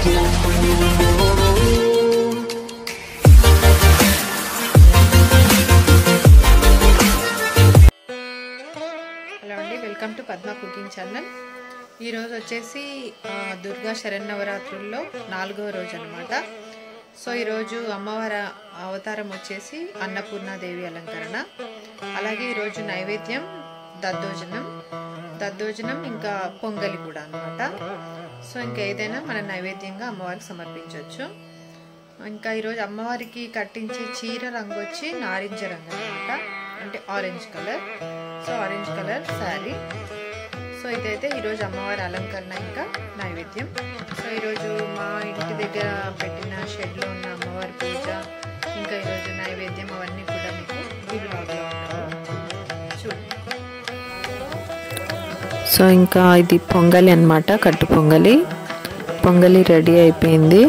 hello అండి welcome to Padma cooking channel ఈరోజు వచ్చేసి ఆ, దుర్గా శరన్నవరాత్రుల్లో నాలుగవ రోజు అనమాట సో ఈరోజు అమ్మవారి అవతారం వచ్చేసి అన్నపూర్ణాదేవి అలంకరణ అలాగే ఈరోజు నైవేద్యం దద్దోజనం దద్దోజనం ఇంకా పొంగలి కూడా అనమాట సో ఇంకా ఏదైనా మన నైవేద్యంగా అమ్మవారికి సమర్పించవచ్చు ఇంకా ఈరోజు అమ్మవారికి కట్టించే చీర రంగు వచ్చి నారింజ రంగు అనమాట అంటే orange colour so orange colour sari so ఇదైతే ఈరోజు అమ్మవారి అలంకరణ ఇంకా నైవేద్యం సో ఈరోజు మా ఇంటి దగ్గర పెట్టిన షెడ్లో ఉన్న అమ్మవారి పూజ ఇంకా ఈరోజు నైవేద్యం అవన్నీ కూడా మీకు ఈ బ్లాగ్లో ఉంటాయి చూడండి సో ఇంకా ఇది పొంగలి అన్నమాట కట్టు పొంగలి పొంగలి రెడీ అయిపోయింది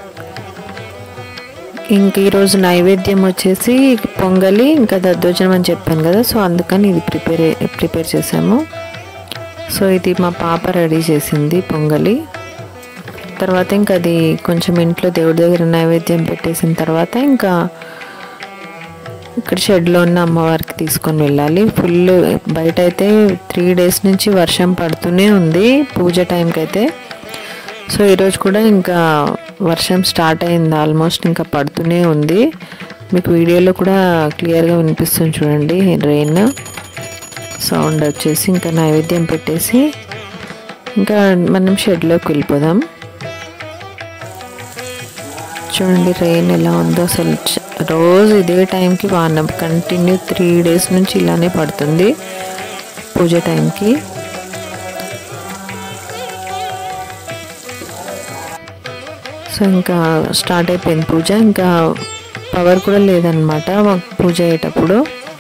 ఇంక ఈరోజు నైవేద్యం వచ్చేసి పొంగలి ఇంకా దద్దోజనం అని చెప్పాను కదా సో అందుకని ఇది ప్రిపేర్ ప్రిపేర్ చేసాము సో ఇది మా పాప రెడీ చేసింది పొంగలి తర్వాత ఇంకా అది కొంచెం ఇంట్లో దేవుడి దగ్గర నైవేద్యం పెట్టేసిన తర్వాత ఇంకా ఇక్కడ షెడ్లో ఉన్న అమ్మవారికి తీసుకొని వెళ్ళాలి ఫుల్ బయట అయితే త్రీ డేస్ నుంచి వర్షం పడుతూనే ఉంది పూజ టైంకి అయితే సో ఈరోజు కూడా ఇంకా వర్షం స్టార్ట్ అయింది ఆల్మోస్ట్ ఇంకా పడుతూనే ఉంది మీకు వీడియోలో కూడా క్లియర్గా వినిపిస్తుంది చూడండి రెయిన్ సౌండ్ వచ్చేసి ఇంకా నైవేద్యం పెట్టేసి ఇంకా మనం షెడ్లోకి వెళ్ళిపోదాం చూడండి రెయిన్ ఎలా ఉందో అసలు చ- రోజు ఇదే టైంకి వాన కంటిన్యూ త్రీ డేస్ నుంచి ఇలానే పడుతుంది పూజ టైంకి సో ఇంకా స్టార్ట్ అయిపోయింది పూజ ఇంకా పవర్ కూడా లేదనమాట మాకు పూజ అయ్యేటప్పుడు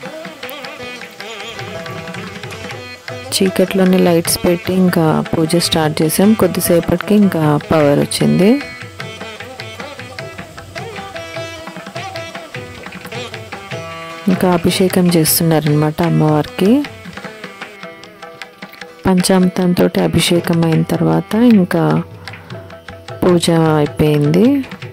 చీకట్లోనే లైట్స్ పెట్టి ఇంకా పూజ స్టార్ట్ చేసాం కొద్దిసేపటికి ఇంకా పవర్ వచ్చింది ఇంకా అభిషేకం చేస్తున్నారనమాట అమ్మవారికి పంచామృతంతో అభిషేకం అయిన తర్వాత ఇంకా పూజ అయిపోయింది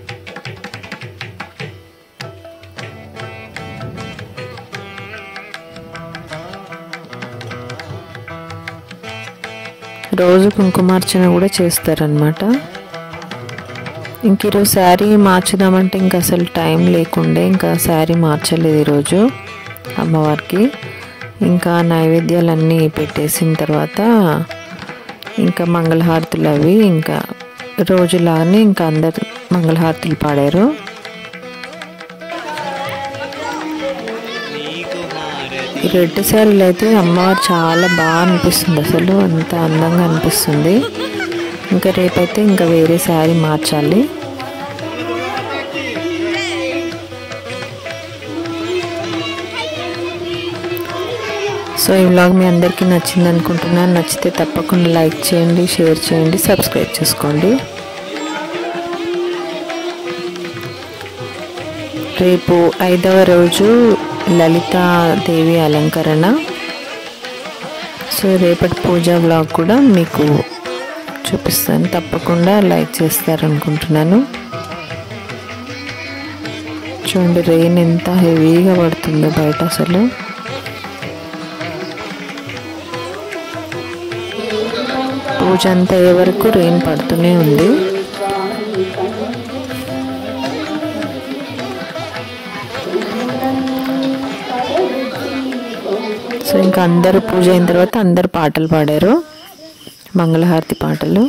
రోజు కుంకుమార్చన కూడా చేస్తారనమాట ఇంక ఈరోజు శారీ మార్చుదామంటే ఇంకా అసలు టైం లేకుండే ఇంకా శారీ మార్చలేదు ఈరోజు అమ్మవారికి ఇంకా నైవేద్యాలన్నీ పెట్టేసిన తర్వాత ఇంకా మంగళహారతులు అవి ఇంకా రోజులాగానే ఇంకా అందరు మంగళహారతులు పాడారు ఈ రెడ్ శారీలు అయితే అమ్మవారు చాలా బాగా అనిపిస్తుంది అసలు అంత అందంగా అనిపిస్తుంది ఇంకా రేపైతే ఇంకా వేరే శారీ మార్చాలి సో ఈ వ్లాగ్ మీ అందరికీ నచ్చింది అనుకుంటున్నాను నచ్చితే తప్పకుండా లైక్ చేయండి షేర్ చేయండి సబ్స్క్రైబ్ చేసుకోండి రేపు ఐదవ రోజు లలితాదేవి అలంకరణ సో రేపటి పూజా బ్లాగ్ కూడా మీకు చూపిస్తాను తప్పకుండా లైక్ చేస్తారనుకుంటున్నాను చూడండి రెయిన్ ఎంత హెవీగా పడుతుందో బయట అసలు పూజ అంతా అయ్యే వరకు రెయిన్ పడుతూనే ఉంది సో ఇంకా అందరూ పూజ అయిన తర్వాత అందరు పాటలు పాడారు మంగళహారతి పాటలు